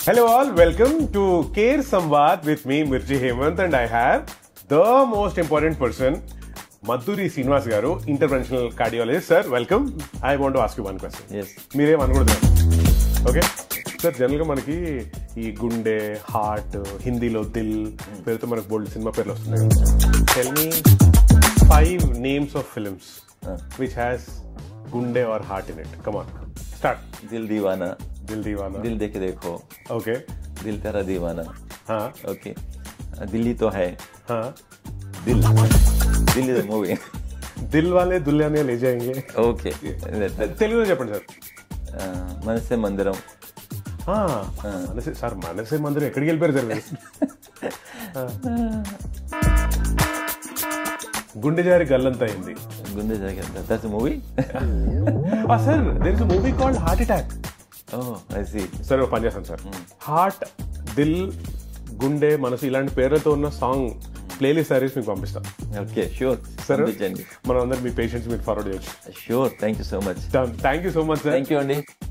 Hello all, welcome to Care Samvad with me, Mirchi Hemant, and I have the most important person, Madhuri Srinivas garu, interventional cardiologist. Sir, welcome. I want to ask you one question. Yes. మీరేం అనకూడదు okay sir జనరల్గా మనకి ఈ గుండె heart హిందీలో దిల్ పేరుతో మనకు బోల్డ్ సినిమా పేర్లు వస్తున్నాయి tell me five names of films which has గుండె or heart in it come on start Dil Deewana Dil దీవానా दिल देखे देखो ఓకే दिल तेरा दीवाना हाँ ओके दिल्ली तो है हाँ दिल दिल इज मूवी దిల్ వాలే దుల్యానే లే జాయింగే ఓకే తెలుగులో చెప్పండి సార్ మనసే మందిరం ఆ, మనసే సార్ మనసే మందిరం ఎక్కడికి వెళ్ళిపోయారు సార్ మీరు? గుండె జారి గల్లంత అయింది గుండె జాగ్రత్త that's movie sir there is movie called heart attack oh I see sir ఒక పని చేస్తాను సార్ హార్ట్ దిల్ గుండె మనసు ఇలాంటి పేర్లతో ఉన్న సాంగ్ ప్లేలిస్ట్ సారీస్ మీకు పంపిస్తాం ఓకే షూర్ సార్ పంపించండి మనం అందరు మీ పేషెంట్స్ మీకు ఫార్వర్డ్ చేయొచ్చు sure thank you so much thank you so much sir thank you అండి